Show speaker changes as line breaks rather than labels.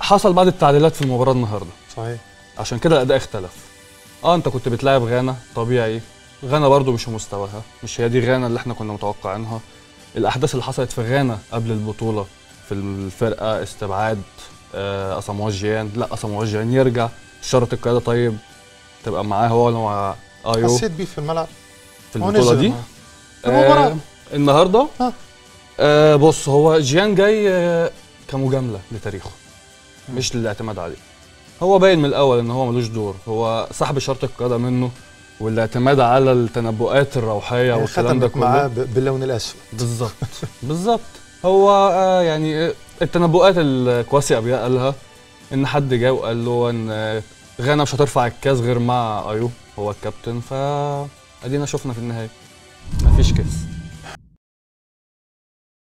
حصل بعد التعديلات في المباراه النهارده
صحيح
عشان كده الاداء اختلف اه انت كنت بتلاعب غانا طبيعي غانا برضو مش في مستواها مش هي دي غانا اللي احنا كنا متوقعينها الاحداث اللي حصلت في غانا قبل البطوله في الفرقه استبعاد آه اساموا جيان لا اساموا جيان يرجع شرط القياده طيب تبقى معاه هو ولا مع ايو
حسيت بيه في الملعب
في
هو
البطوله
نزل
دي
النهاردة. المباراة.
آه النهارده
آه.
آه بص هو جيان جاي آه كمجامله لتاريخه مش للاعتماد عليه هو باين من الاول ان هو ملوش دور هو سحب شرط القياده منه والاعتماد على التنبؤات الروحيه
يعني
والكلام ده
ختمت معاه
كله
ب- باللون الاسود
بالظبط بالظبط هو آه يعني آه، التنبؤات اللي كواسي ابيا قالها ان حد جه وقال له ان آه، غانا مش هترفع الكاس غير مع ايو هو الكابتن فا ادينا شفنا في النهايه مفيش كاس